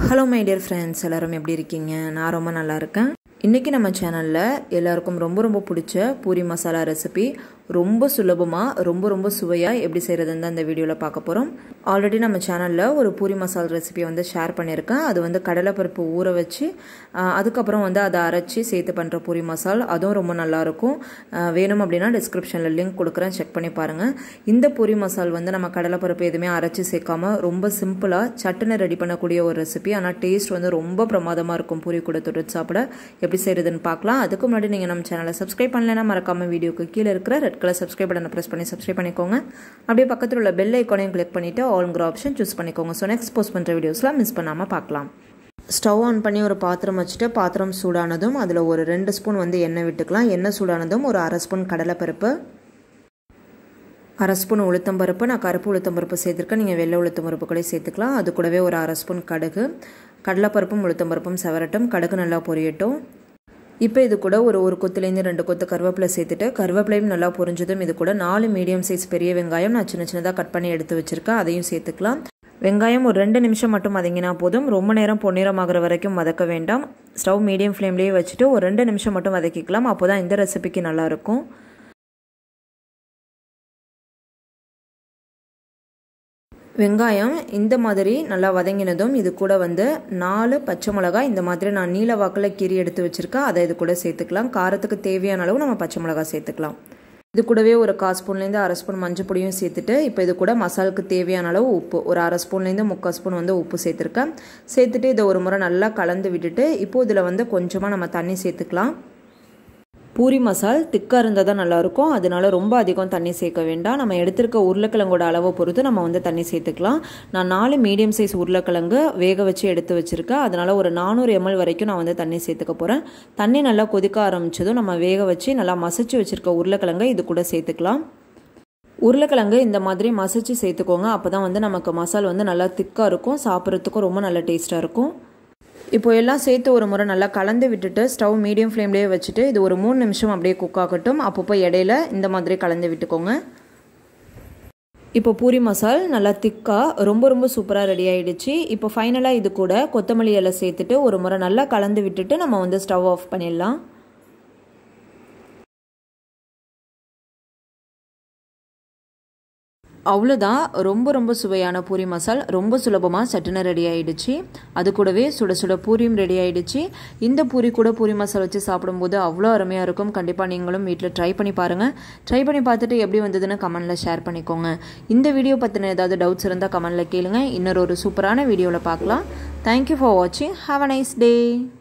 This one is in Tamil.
ஹலோ மை டியர் ஃப்ரெண்ட்ஸ் எல்லோரும் எப்படி இருக்கீங்க நான் ரொம்ப நல்லா இருக்கேன் இன்றைக்கி நம்ம சேனலில் எல்லாருக்கும் ரொம்ப ரொம்ப பிடிச்ச பூரி மசாலா ரெசிபி ரொம்ப சுலபமாக ரொம்ப ரொம்ப சுவையாக எப்படி செய்கிறதுன்னு தான் இந்த வீடியோவில் பார்க்க போகிறோம் ஆல்ரெடி நம்ம சேனலில் ஒரு பூரி மசாலா ரெசிபி வந்து ஷேர் பண்ணியிருக்கேன் அது வந்து கடலைப்பருப்பு ஊற வச்சு அதுக்கப்புறம் வந்து அதை அரைச்சி சேர்த்து பண்ணுற பூரி மசால் அதுவும் ரொம்ப நல்லாயிருக்கும் வேணும் அப்படின்னா டிஸ்கிரிப்ஷனில் லிங்க் கொடுக்குறேன் செக் பண்ணி பாருங்கள் இந்த பூரி மசால் வந்து நம்ம கடலைப்பருப்பு எதுவுமே அரைச்சி சேர்க்காம ரொம்ப சிம்பிளாக சட்டுன்னு ரெடி பண்ணக்கூடிய ஒரு ரெசிபி ஆனால் டேஸ்ட் வந்து ரொம்ப பிரமாதமாக இருக்கும் பூரி கூட தொட்டு சாப்பிட எப்படி செய்கிறதுன்னு பார்க்கலாம் அதுக்கு முன்னாடி நீங்கள் நம்ம சேனலை சப்ஸ்கிரைப் பண்ணலைன்னா மறக்காமல் வீடியோக்கு கீழே இருக்கிற ரெட் கலர் சப்ஸ்கிரைப் பட்டனை ப்ரெஸ் பண்ணி சப்ஸ்கிரைப் பண்ணிக்கோங்க அப்படியே பக்கத்தில் உள்ள பெல் ஐக்கானையும் கிளிக் பண்ணிவிட்டு ஆல்ங்கிற ஆப்ஷன் சூஸ் பண்ணிக்கோங்க ஸோ நெக்ஸ்ட் போஸ்ட் பண்ணுற வீடியோஸ்லாம் மிஸ் பண்ணாமல் பார்க்கலாம் ஸ்டவ் ஆன் பண்ணி ஒரு பாத்திரம் வச்சுட்டு பாத்திரம் சூடானதும் அதில் ஒரு ரெண்டு ஸ்பூன் வந்து எண்ணெய் விட்டுக்கலாம் எண்ணெய் சூடானதும் ஒரு அரை ஸ்பூன் கடலைப்பருப்பு அரை ஸ்பூன் உளுத்தம்பருப்பு நான் கருப்பு உளுத்தம்பருப்பு சேர்த்துருக்கேன் நீங்கள் வெள்ளை உளுத்தம்பருப்பு கூட சேர்த்துக்கலாம் அது கூடவே ஒரு அரை ஸ்பூன் கடுகு கடலைப்பருப்பும் உளுத்தம்பருப்பும் செவரட்டும் கடுகு நல்லா பொரியட்டும் இப்போ இது கூட ஒரு ஒரு கொத்துலேருந்து ரெண்டு கொத்து கருவேப்பிலை சேர்த்துட்டு கருவேப்பிலையும் நல்லா பொரிஞ்சதும் இது கூட நாலு மீடியம் சைஸ் பெரிய வெங்காயம் நான் சின்ன சின்னதாக கட் பண்ணி எடுத்து வச்சுருக்கேன் அதையும் சேர்த்துக்கலாம் வெங்காயம் ஒரு ரெண்டு நிமிஷம் மட்டும் வதங்கினா போதும் ரொம்ப நேரம் பொன்னிறமாகிற வரைக்கும் வதக்க வேண்டாம் ஸ்டவ் மீடியம் ஃப்ளேம்லேயே வச்சுட்டு ஒரு ரெண்டு நிமிஷம் மட்டும் வதக்கிக்கலாம் அப்போ தான் இந்த ரெசிபிக்கு நல்லாயிருக்கும் வெங்காயம் இந்த மாதிரி நல்லா வதங்கினதும் இது கூட வந்து நாலு பச்சை மிளகாய் இந்த மாதிரி நான் நீல வாக்கில் கீரி எடுத்து வச்சுருக்கேன் அதை இது கூட சேர்த்துக்கலாம் காரத்துக்கு தேவையான அளவு நம்ம பச்சை மிளகாய் சேர்த்துக்கலாம் இது கூடவே ஒரு கால் ஸ்பூன்லேருந்து அரை ஸ்பூன் மஞ்சள் பொடியும் சேர்த்துட்டு இப்போ இது கூட மசாலுக்கு தேவையான அளவு உப்பு ஒரு அரை ஸ்பூன்லேருந்து முக்கால் ஸ்பூன் வந்து உப்பு சேர்த்துருக்கேன் சேர்த்துட்டு இதை ஒரு முறை நல்லா கலந்து விட்டுட்டு இப்போது இதில் வந்து கொஞ்சமாக நம்ம தண்ணி சேர்த்துக்கலாம் பூரி மசால் திக்காக இருந்தால் தான் நல்லாயிருக்கும் அதனால ரொம்ப அதிகம் தண்ணி சேர்க்க வேண்டாம் நம்ம எடுத்திருக்க உருளைக்கிழங்கோட அளவை பொறுத்து நம்ம வந்து தண்ணி சேர்த்துக்கலாம் நான் நாலு மீடியம் சைஸ் உருளைக்கிழங்கு வேக வச்சு எடுத்து வச்சுருக்கேன் அதனால் ஒரு நானூறு எம்எல் வரைக்கும் நான் வந்து தண்ணி சேர்த்துக்க போகிறேன் தண்ணி நல்லா கொதிக்க ஆரம்பித்ததும் நம்ம வேக வச்சு நல்லா மசிச்சு வச்சுருக்க உருளைக்கிழங்கை இது கூட சேர்த்துக்கலாம் உருளைக்கிழங்கு இந்த மாதிரி மசிச்சு சேர்த்துக்கோங்க அப்போ தான் வந்து நமக்கு மசால் வந்து நல்லா திக்காக இருக்கும் சாப்பிட்றதுக்கும் ரொம்ப நல்ல டேஸ்ட்டாக இருக்கும் இப்போ எல்லாம் சேர்த்து ஒரு முறை நல்லா கலந்து விட்டுட்டு ஸ்டவ் மீடியம் ஃப்ளேம்லேயே வச்சுட்டு இது ஒரு மூணு நிமிஷம் அப்படியே குக் ஆகட்டும் அப்பப்போ இடையில இந்த மாதிரி கலந்து விட்டுக்கோங்க இப்போ பூரி மசால் நல்லா திக்காக ரொம்ப ரொம்ப சூப்பராக ரெடி ஆகிடுச்சு இப்போ ஃபைனலாக இது கூட கொத்தமல்லி இலை சேர்த்துட்டு ஒரு முறை நல்லா கலந்து விட்டுட்டு நம்ம வந்து ஸ்டவ் ஆஃப் பண்ணிடலாம் அவ்வளோதான் ரொம்ப ரொம்ப சுவையான பூரி மசால் ரொம்ப சுலபமாக சட்டுன்னு ரெடி ஆகிடுச்சு அது கூடவே சுட சுட பூரியும் ரெடி ஆகிடுச்சு இந்த பூரி கூட பூரி மசால் வச்சு சாப்பிடும்போது அவ்வளோ அருமையாக இருக்கும் கண்டிப்பாக நீங்களும் வீட்டில் ட்ரை பண்ணி பாருங்கள் ட்ரை பண்ணி பார்த்துட்டு எப்படி வந்ததுன்னு கமெண்டில் ஷேர் பண்ணிக்கோங்க இந்த வீடியோ பற்றின ஏதாவது டவுட்ஸ் இருந்தால் கமெண்டில் கேளுங்க இன்னொரு ஒரு சூப்பரான வீடியோவில் பார்க்கலாம் தேங்க்யூ ஃபார் வாட்சிங் ஹாவ் அ நைஸ் டே